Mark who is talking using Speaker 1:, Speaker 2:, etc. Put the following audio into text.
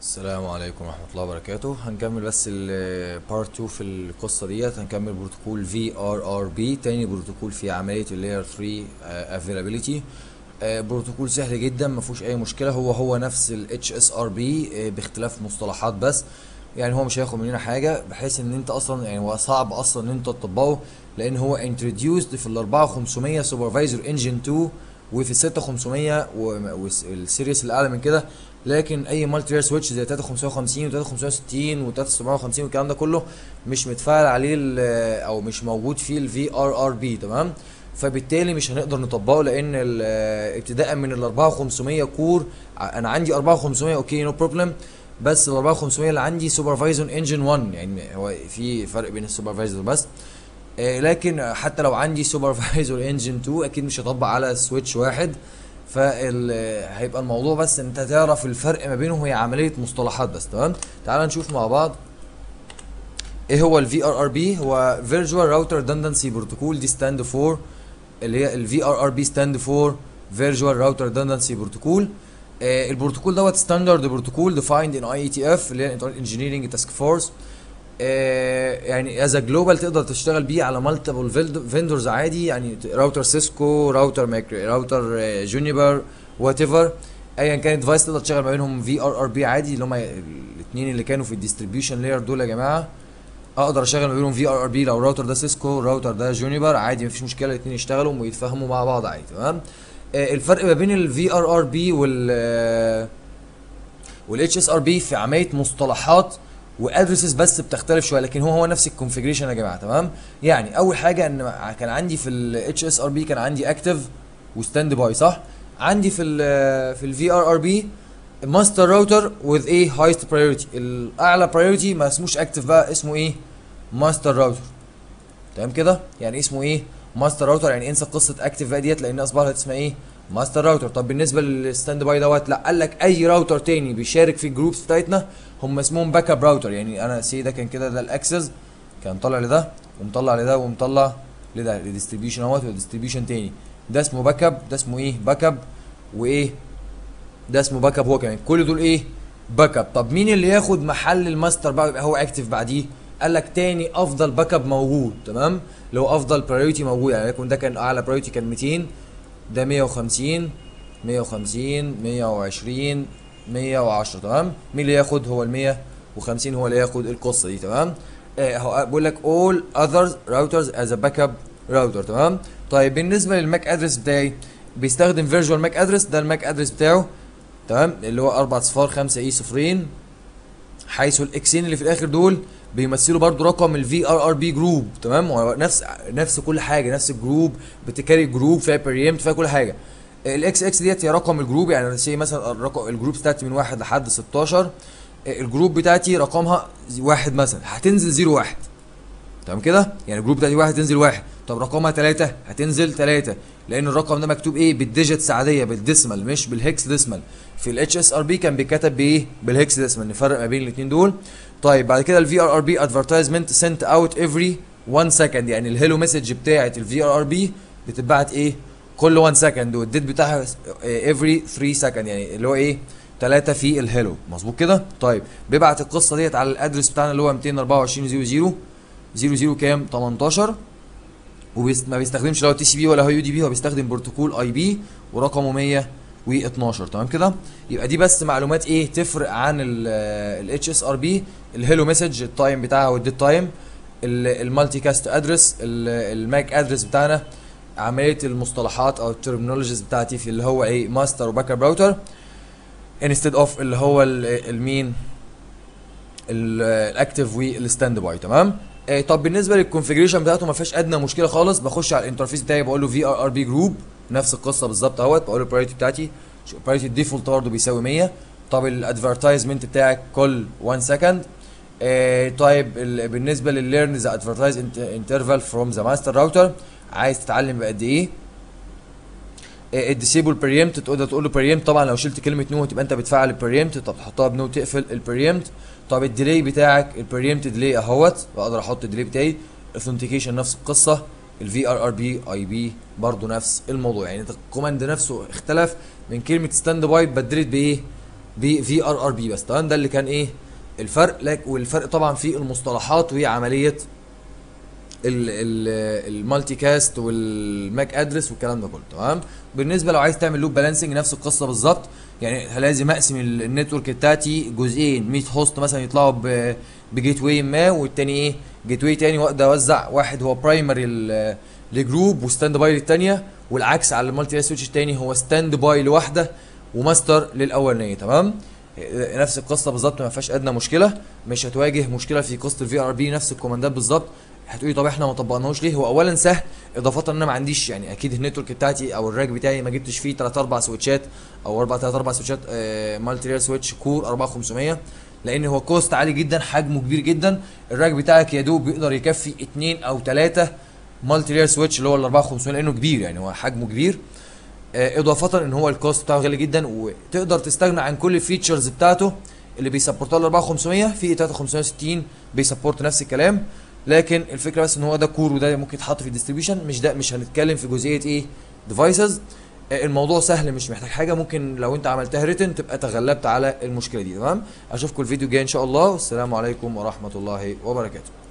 Speaker 1: السلام عليكم ورحمة الله وبركاته هنكمل بس البارت 2 في القصة ديت هنكمل بروتوكول في ار ار بي تاني بروتوكول في عملية اللاير 3 افيلابيليتي بروتوكول سهل جدا ما فيهوش اي مشكلة هو هو نفس ال اتش اس ار بي باختلاف مصطلحات بس يعني هو مش هياخد مننا حاجة بحيث ان انت اصلا يعني هو صعب اصلا ان انت تطبقه لان هو introduced في ال 4500 سوبرفايزر انجن 2 وفي ال 6500 والسيريس اللي اعلى من كده لكن اي مالتي رير سويتش زي 3550 و 3560 و 3750 والكلام ده كله مش متفاعل عليه ال- او مش موجود فيه الفي ار ار بي تمام فبالتالي مش هنقدر نطبقه لان ال- ابتداء من ال 4500 كور ع- انا عندي 4500 اوكي نو بروبلم بس ال 4500 اللي عندي سوبرفايزر انجن 1 يعني هو في فرق بين السوبرفايزر بس آه، لكن حتى لو عندي سوبرفايزر انجن 2 اكيد مش هطبق على سويتش واحد فال هيبقى الموضوع بس ان انت تعرف الفرق ما بينهم هي عمليه مصطلحات بس تمام تعال نشوف مع بعض ايه هو الفي ار ار بي هو فيرجوال راوتر ريدندنسي بروتوكول دي ستاند فور اللي هي الفي ار ار بي ستاند فور فيرجوال راوتر ريدندنسي بروتوكول البروتوكول دوت ستاندرد بروتوكول ديفايند ان اي اي تي اف اللي هي انترنت انجينيرنج تاسك فورس يعني از جلوبال تقدر تشتغل بيه على مالتيبل فيندورز عادي يعني راوتر سيسكو راوتر مايكرو راوتر جونيبر وات ايفر ايا كان ديفايس تقدر تشتغل ما بينهم في ار ار بي عادي اللي هم الاثنين اللي كانوا في الديستريبيوشن لاير دول يا جماعه اقدر اشغل ما بينهم في ار ار بي لو الراوتر ده سيسكو الراوتر ده جونيبر عادي مفيش مشكله الاثنين يشتغلوا ويتفاهموا مع بعض عادي تمام آه، الفرق ما بين الفي ار ار بي وال والاتش اس ار بي في عمليه مصطلحات وادرسز بس بتختلف شويه لكن هو هو نفس الكونفيجريشن يا جماعه تمام يعني اول حاجه ان كان عندي في الاتش اس ار بي كان عندي اكتف وستاند باي صح عندي في ال في الفي ار ار بي ماستر راوتر وذ ايه هايست برايورتي الاعلى برايورتي ما اسموش اكتف بقى اسمه ايه ماستر راوتر تمام كده يعني اسمه ايه ماستر راوتر يعني انسى قصه اكتف بقى ديت لان اصبحت اسمها ايه ماستر راوتر طب بالنسبه للستاند باي دوت لا قال لك اي راوتر تاني بيشارك في الجروبس بتاعتنا هم اسمهم باك اب راوتر يعني انا سي ده كان كده ده الاكسس كان طالع لده ومطلع لده ومطلع لده لديستريبيوشن اهوت وديستريبيوشن تاني ده اسمه باك اب ده اسمه ايه باك اب وايه ده اسمه باك اب هو كمان كل دول ايه باك اب طب مين اللي ياخد محل الماستر بقى يبقى هو اكتف بعديه قال لك تاني افضل باك اب موجود تمام لو افضل برايورتي موجود يعني يكون ده كان اعلى برايورتي كان 200 ده 150 150 120 110 تمام مين اللي ياخد هو ال 150 هو اللي ياخد القصه دي تمام آه هو بيقول لك all others routers as a backup router تمام طيب بالنسبه للماك ادرس بتاعي بيستخدم فيرجوال ماك ادرس ده الماك ادرس بتاعه تمام اللي هو 4 صفار 5 اي صفرين حيث الاكسين اللي في الاخر دول بيمثلوا برضو رقم الفي ار ار بي جروب تمام هو نفس نفس كل حاجه نفس الجروب بتكاري جروب فيها بريمت فيها كل حاجه الاكس اكس ديت هي رقم الجروب يعني سي مثلا الرقم الجروب بتاعتي من واحد لحد 16 الجروب بتاعتي رقمها واحد مثلا هتنزل زيرو واحد تمام كده يعني الجروب بتاعتي واحد تنزل واحد طب رقمها ثلاثة هتنزل ثلاثة لان الرقم ده مكتوب ايه بالديجيتس عاديه بالديسمال مش بالهكس ديسمال في الاتش اس ار بي كان بيتكتب بايه بالهكس ديسمال نفرق ما بين الاثنين دول طيب بعد كده الفي ار ار بي ادفرتايزمنت سنت اوت افري 1 سكند يعني الهيلو مسج بتاعه الفي ار ار بي بتتبعت ايه كل 1 سكند والديت بتاعها افري 3 سكند يعني اللي هو ايه 3 في الهيلو مظبوط كده طيب بيبعت القصه ديت على الادرس بتاعنا اللي هو 224 00 00 كام 18 وما بيستخدمش لا تي سي بي ولا يو دي بي هو بيستخدم بروتوكول اي بي ورقمه 112 تمام كده يبقى دي بس معلومات ايه تفرق عن الاتش اس ار بي الهيلو مسج التايم بتاعها والديت تايم المالتي كاست ادرس الماك ادرس بتاعنا عمليه المصطلحات او الترمينولوجيز بتاعتي في اللي هو ايه ماستر وباك اب راوتر انستد اوف اللي هو ال- المين الاكتف والستاند باي تمام آه طب بالنسبه للكونفيجريشن بتاعته ما فيهاش ادنى مشكله خالص بخش على الانترفيس بتاعي بقول له في ار ار بي جروب نفس القصه بالظبط اهوت بقول له البرايورتي بتاعتي البرايورتي الديفولت برضه بيساوي 100 طب الادفرتايزمنت بتاعك كل 1 سكند آه طيب ال- بالنسبه للليرن ذا ادفرتايز انترفال فروم ذا ماستر راوتر عايز تتعلم بقد ايه الديسيبل بريمت تقدر تقول له بريمت طبعا لو شلت كلمه نو تبقى انت بتفعل البريمت طب تحطها بنو تقفل البريمت طب الديلي بتاعك البريمت ديلي اهوت بقدر احط الديلي بتاعي الاثنتيكيشن نفس القصه الفي ار ار بي اي بي برضه نفس الموضوع يعني الكوماند نفسه اختلف من كلمه ستاند باي اتبدلت بايه ب في ار ار بي بس تمام ده اللي كان ايه الفرق لك والفرق طبعا في المصطلحات وعمليه ال- ال- المالتي كاست والماك ادرس والكلام ده كله تمام بالنسبه لو عايز تعمل لوب بالانسنج نفس القصه بالظبط يعني لازم اقسم ال- النتورك بتاعتي جزئين 100 هوست مثلا يطلعوا ب- بجيت واي ما والتاني ايه جيت واي تاني واقدر اوزع واحد هو برايمري لجروب وستاند باي للتانيه والعكس على المالتي سويتش التاني هو ستاند باي لواحده وماستر للاولانيه تمام نفس القصه بالظبط ما فيهاش ادنى مشكله مش هتواجه مشكله في قصه الفي ار بي نفس الكوماندات بالظبط هتقولي طب احنا ما طبقناهوش ليه هو اولا سهل اضافه ان انا ما عنديش يعني اكيد النتورك بتاعتي او الراك بتاعي ما جبتش فيه 3 4 سويتشات او 4 3 4 سويتشات آه مالتي ريال سويتش كور 4500 لان هو كوست عالي جدا حجمه كبير جدا الراك بتاعك يا دوب بيقدر يكفي اتنين او ثلاثه مالتي ريال سويتش اللي هو ال 4500 لانه كبير يعني هو حجمه كبير آه، اضافه ان هو الكوست بتاعه غالي جدا وتقدر تستغنى عن كل الفيتشرز بتاعته اللي بيسبورتها ال 4500 في 3560 بيسبورت نفس الكلام لكن الفكره بس ان هو ده كور وده ممكن يتحط في الديستريبيوشن مش ده مش هنتكلم في جزئيه ايه ديفايسز الموضوع سهل مش محتاج حاجه ممكن لو انت عملتها ريتن تبقى تغلبت على المشكله دي تمام اشوفكم الفيديو الجاي ان شاء الله والسلام عليكم ورحمه الله وبركاته